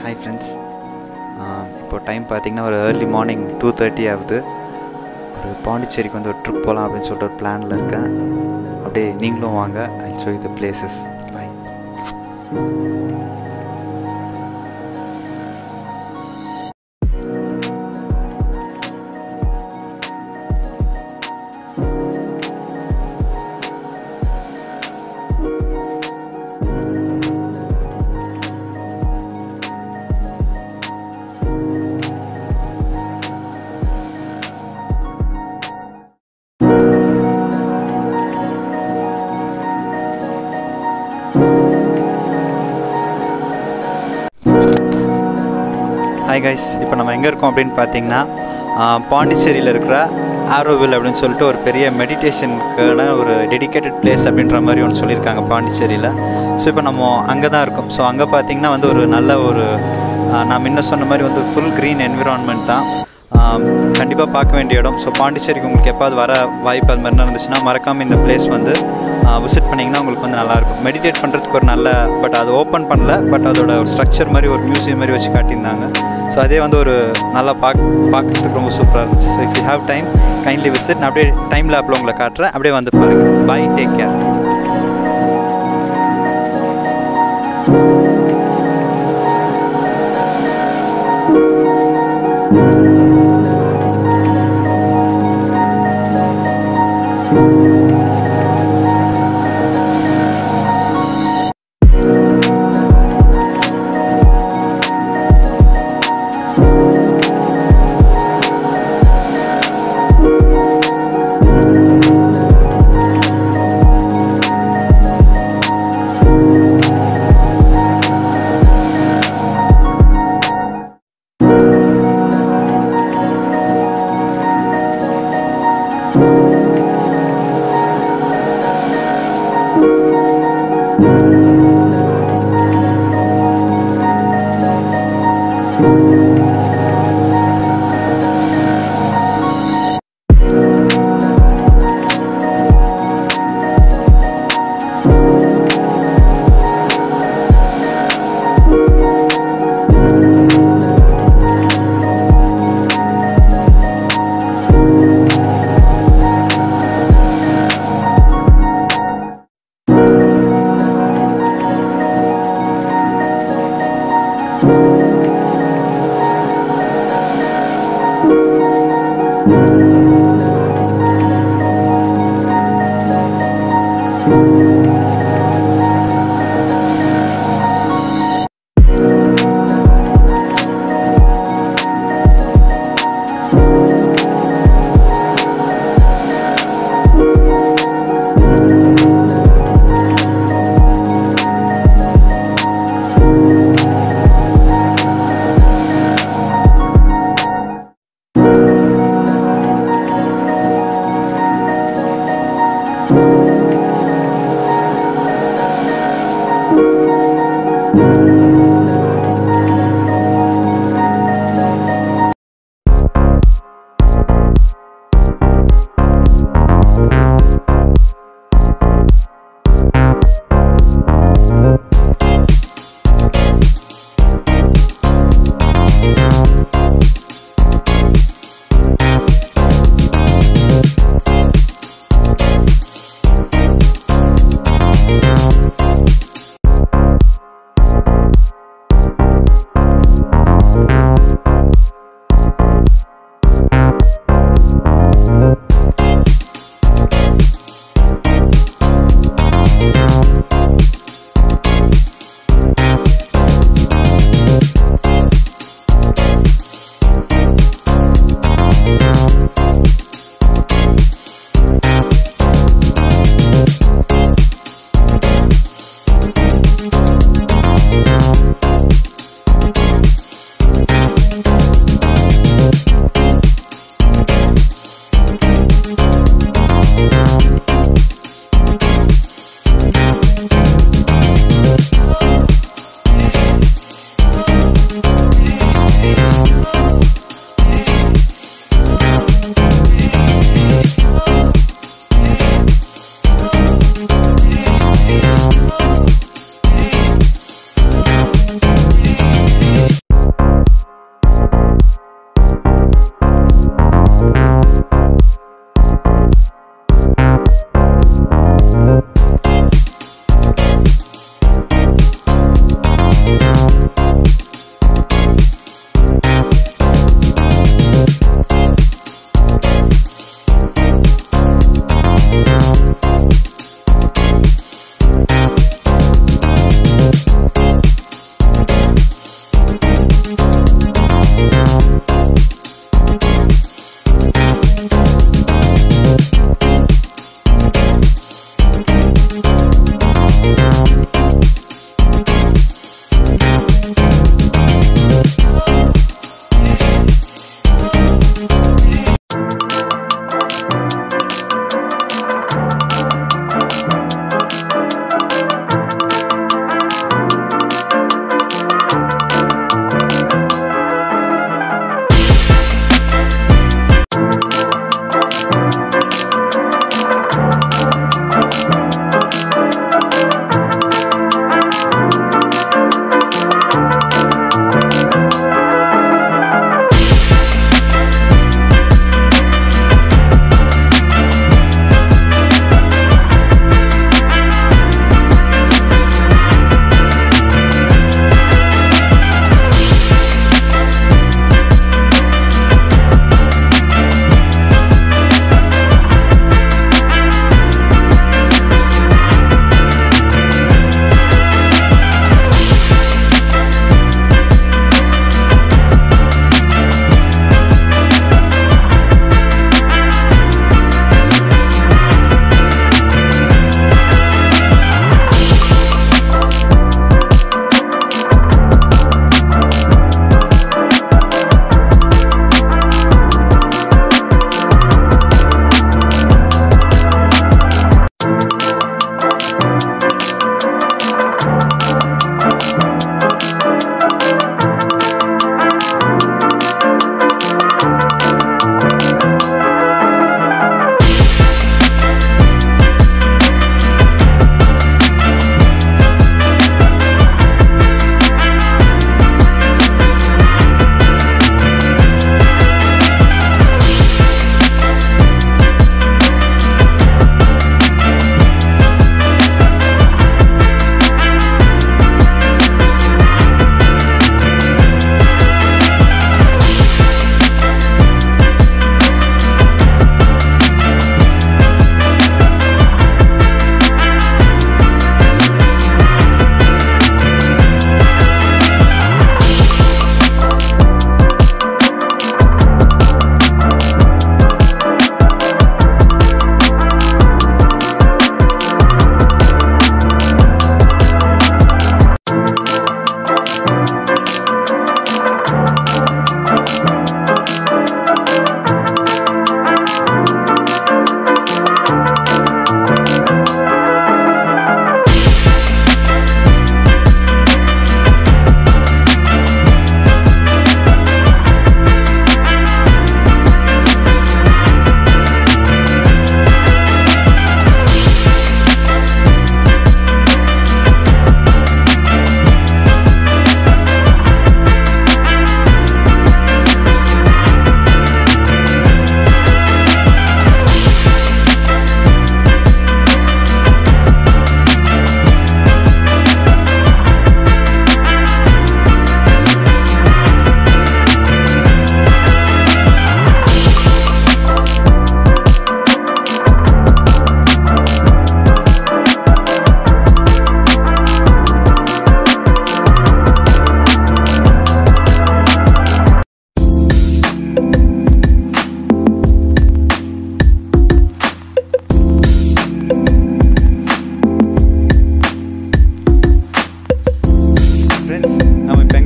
hi friends இப்போ time பார்த்தீங்கன்னா ஒரு ஏர்லி மார்னிங் டூ தேர்ட்டி ஆகுது ஒரு பாண்டிச்சேரிக்கு வந்து ஒரு ட்ரிப் போகலாம் அப்படின்னு சொல்லிட்டு ஒரு பிளானில் இருக்கேன் அப்படியே நீங்களும் வாங்க I show you the places bye hi guys இப்போ நம்ம எங்கே இருக்கோம் அப்படின்னு பார்த்தீங்கன்னா ஆஹ், பாண்டிச்சேரியில் இருக்கிற ஆரோவில் அப்படின்னு சொல்லிட்டு ஒரு பெரிய மெடிடேஷனுக்கான ஒரு டெடிகேட்டட் பிளேஸ் அப்படின்ற மாதிரி ஒன்று சொல்லியிருக்காங்க பாண்டிச்சேரியில் ஸோ இப்போ நம்ம அங்கே தான் இருக்கோம் ஸோ அங்கே பார்த்தீங்கன்னா வந்து ஒரு நல்ல ஒரு ஆஹ், நான் முன்ன சொன்ன மாதிரி வந்து ஃபுல் க்ரீன் என்விரான்மெண்ட் தான் கண்டிப்பாக பார்க்க வேண்டிய இடம் ஸோ பாண்டிச்சேரிக்கு உங்களுக்கு எப்பாவது வர வாய்ப்பு அது மாதிரி இருந்துச்சுன்னா மறக்காமல் இந்த பிளேஸ் வந்து விசிட் பண்ணிங்கன்னா உங்களுக்கு வந்து நல்லாயிருக்கும் மெடிடேட் பண்ணுறதுக்கு ஒரு நல்ல பட் அது ஓப்பன் பண்ணல பட் அதோட ஒரு ஸ்ட்ரக்சர் மாதிரி ஒரு மியூசியம் மாதிரி வச்சு காட்டியிருந்தாங்க ஸோ அதே வந்து ஒரு நல்லா பாக் பார்க்குறதுக்கு ரொம்ப சூப்பராக இருந்துச்சு so if you have time kindly visit நான் அப்படியே டைம் லேப்பில் உங்களை காட்டுறேன் அப்படியே வந்து பாருங்கள் பை டேக் கேர்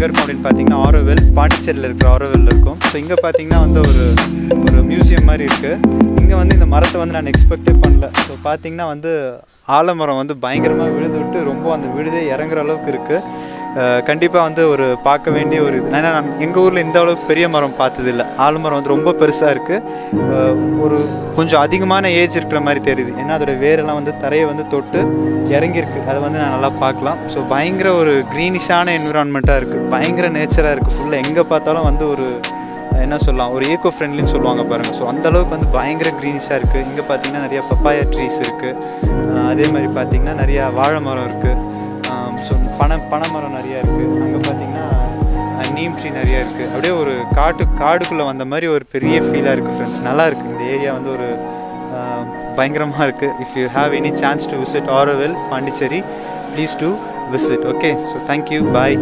எங்கே இருக்கும் அப்படின்னு பார்த்தீங்கன்னா ஆரோவில் பாண்டிச்சேரியில் இருக்கிற ஆரோவில் இருக்கும் ஸோ இங்கே பார்த்தீங்கன்னா வந்து ஒரு ஒரு மியூசியம் மாதிரி இருக்குது இங்கே வந்து இந்த மரத்தை வந்து நான் எக்ஸ்பெக்டே பண்ணல ஸோ பார்த்தீங்கன்னா வந்து ஆலமரம் வந்து பயங்கரமாக விழுது விட்டு ரொம்ப அந்த விழுதே இறங்குற அளவுக்கு இருக்குது கண்டிப்பாக வந்து ஒரு பார்க்க வேண்டிய ஒரு இது ஏன்னா நான் எங்கள் ஊரில் இந்த அளவுக்கு பெரிய மரம் பார்த்ததில்ல ஆலமரம் வந்து ரொம்ப பெருசாக இருக்குது ஒரு கொஞ்சம் அதிகமான ஏஜ் இருக்கிற மாதிரி தெரியுது ஏன்னா அதோட வேரெல்லாம் வந்து தரையை வந்து தொட்டு இறங்கியிருக்கு அதை வந்து நான் நல்லா பார்க்கலாம் ஸோ பயங்கர ஒரு க்ரீனிஷான என்விரான்மெண்ட்டாக இருக்குது பயங்கர நேச்சராக இருக்குது ஃபுல்லாக எங்கே பார்த்தாலும் வந்து ஒரு என்ன சொல்லலாம் ஒரு ஈகோ ஃப்ரெண்ட்லின்னு சொல்லுவாங்க பாருங்கள் ஸோ அந்த அளவுக்கு வந்து பயங்கர க்ரீனிஷாக இருக்குது இங்கே பார்த்தீங்கன்னா நிறைய பப்பாயா ட்ரீஸ் இருக்குது அதே மாதிரி பார்த்தீங்கன்னா நிறையா வாழை மரம் இருக்குது ஸோ பனை பனை மரம் நிறையா இருக்குது அங்கே பார்த்தீங்கன்னா நீம் ட்ரீ நிறையா இருக்குது அப்படியே ஒரு காட்டு காடுக்குள்ளே வந்த மாதிரி ஒரு பெரிய ஃபீலாக இருக்குது ஃப்ரெண்ட்ஸ் நல்லா இருக்குது இந்த ஏரியா வந்து ஒரு பயங்கரமாக இருக்குது if you have any chance to visit Auroville Pondicherry please to visit okay so thank you bye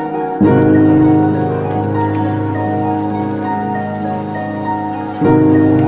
thank you